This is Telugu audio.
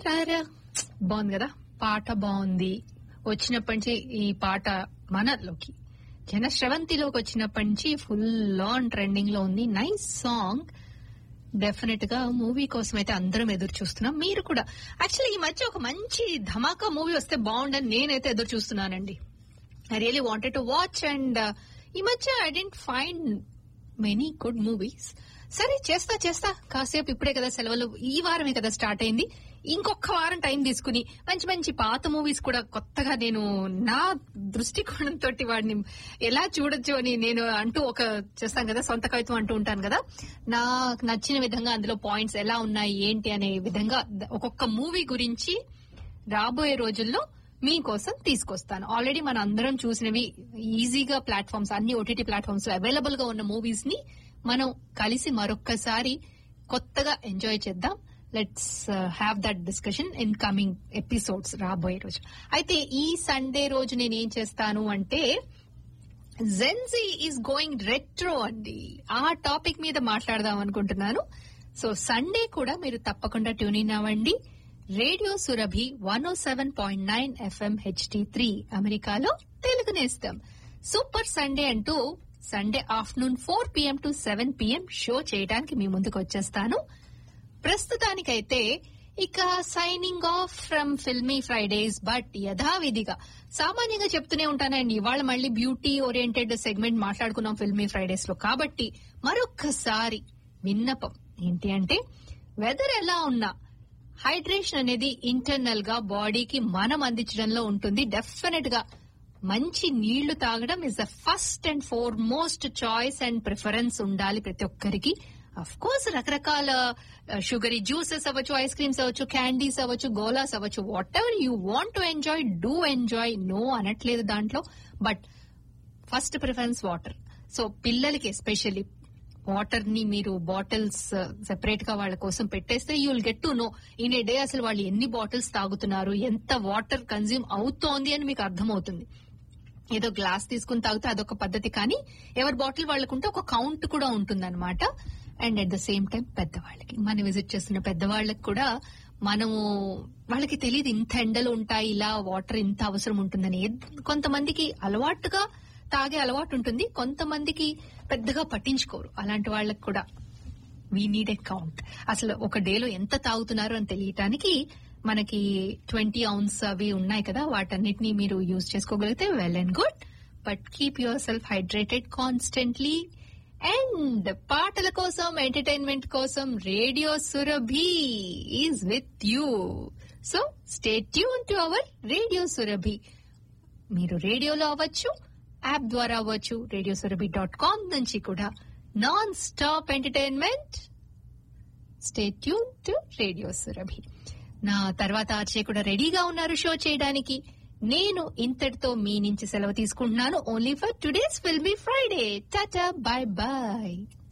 టరరరా. బాగుంది కదా పాట బాగుంది వచ్చినప్పటి నుంచి ఈ పాట మనలోకి జనశ్రవంతిలోకి వచ్చినప్పటి నుంచి ఫుల్ ఆన్ ట్రెండింగ్ లో ఉంది నైస్ సాంగ్ డెఫినెట్ గా మూవీ కోసం అయితే అందరం ఎదురు చూస్తున్నాం మీరు కూడా యాక్చువల్లీ ఈ మధ్య ఒక మంచి ధమాకా మూవీ వస్తే బాగుండని నేనైతే ఎదురు చూస్తున్నానండి I really wanted to watch and ఈ మధ్య I didn't find many good movies సరే చేస్తా చేస్తా కాసేపు ఇప్పుడే కదా సెలవులు ఈ వారమే కదా స్టార్ట్ అయింది ఇంకొక వారం టైం తీసుకుని మంచి మంచి పాత మూవీస్ కూడా కొత్తగా నేను నా దృష్టికోణం తోటి వాడిని ఎలా చూడొచ్చు అని నేను అంటూ ఒక చేస్తాను కదా సొంత కవిత్వం అంటూ ఉంటాను కదా నాకు నచ్చిన విధంగా అందులో పాయింట్స్ ఎలా ఉన్నాయి ఏంటి అనే విధంగా ఒక్కొక్క మూవీ గురించి రాబోయే రోజుల్లో మీకోసం తీసుకొస్తాను ఆల్రెడీ మన అందరం చూసినవి ఈజీగా ప్లాట్ఫామ్స్ అన్ని ఓటీటీ ప్లాట్ఫామ్స్ అవైలబుల్ గా ఉన్న మూవీస్ ని మనం కలిసి మరొక్కసారి కొత్తగా ఎంజాయ్ చేద్దాం let's have that discussion in coming episodes రాబోయే రోజు అయితే ఈ సండే రోజు నేను ఏం చేస్తాను అంటే జెన్జీ ఈజ్ గోయింగ్ రెట్రో అండి ఆ టాపిక్ మీద మాట్లాడదాం అనుకుంటున్నాను సో సండే కూడా మీరు తప్పకుండా ట్యూన్ ఇన్ అవ్వండి radio Surabhi one O seven point nine FM HD three అమెరికాలో తెలుగు నేస్తాం సూపర్ సండే అంటూ Sunday afternoon four PM to seven PM show చేయడానికి మీ ముందుకు వచ్చేస్తాను ప్రస్తుతానికైతే ఇక signing off from filmy Fridays but యథావిధిగా సామాన్యంగా చెప్తూనే ఉంటానండి ఇవాళ మళ్ళీ బ్యూటీ ఓరియంటెడ్ సెగ్మెంట్ మాట్లాడుకున్నాం ఫిల్మీ ఫ్రైడేస్ లో కాబట్టి మరొక్కసారి విన్నపం ఏంటి అంటే వెదర్ ఎలా ఉన్నా హైడ్రేషన్ అనేది ఇంటర్నల్ గా బాడీకి మనం అందించడంలో ఉంటుంది డెఫినెట్ గా మంచి నీళ్లు తాగడం ఇస్ ద ఫస్ట్ అండ్ ఫోర్ మోస్ట్ చాయిస్ అండ్ ప్రిఫరెన్స్ ఉండాలి ప్రతి ఒక్కరికి అఫ్ కోర్స్ రకరకాల షుగరీ జ్యూసెస్ అవ్వచ్చు ఐస్ క్రీమ్స్ అవ్వచ్చు క్యాండీస్ అవ్వచ్చు గోలాస్ అవ్వచ్చు whatever you want to enjoy do enjoy no అనట్లేదు దాంట్లో but first preference water so పిల్లలకి ఎస్పెషల్లీ వాటర్ ని మీరు బాటిల్స్ సెపరేట్ గా వాళ్ళ కోసం పెట్టేస్తే you will get to know in a day అసలు వాళ్ళు ఎన్ని బాటిల్స్ తాగుతున్నారు ఎంత వాటర్ కన్జ్యూమ్ అవుతోంది అని మీకు అర్థమవుతుంది ఏదో గ్లాస్ తీసుకుని తాగితే అదొక పద్ధతి కానీ ఎవరి బాటిల్ వాళ్ళకుంటే ఒక కౌంట్ కూడా ఉంటుందన్నమాట and at the same time పెద్దవాళ్ళకి మనం విజిట్ చేస్తున్న పెద్దవాళ్ళకి కూడా మనము వాళ్ళకి తెలియదు ఇంత ఎండలు ఉంటాయి ఇలా వాటర్ ఇంత అవసరం ఉంటుందని కొంతమందికి అలవాటుగా తాగే అలవాటు ఉంటుంది కొంతమందికి పెద్దగా పట్టించుకోరు అలాంటి వాళ్ళకి కూడా వీ నీడ్ ఎ కౌంట్ అసలు ఒక డేలో ఎంత తాగుతున్నారు అని తెలియటానికి మనకి ట్వంటీ ఔన్స్ అవి ఉన్నాయి కదా వాటన్నిటిని మీరు యూజ్ చేసుకోగలిగితే well and good but keep yourself hydrated constantly and పాటల కోసం ఎంటర్టైన్మెంట్ కోసం radio Surabhi is with you so stay tune to our radio Surabhi మీరు రేడియోలో అవ్వచ్చు యాప్ ద్వారా అవ్వచ్చు రేడియో సురభి డాట్ కామ్ నుంచి కూడా non stop entertainment stay tune to radio Surabhi నా తర్వాత ఆర్చే కూడా రెడీగా ఉన్నారు షో చేయడానికి నేను ఇంతటితో మీ నుంచి సెలవు తీసుకుంటున్నాను only for today's will be Friday టాటా బాయ్ బాయ్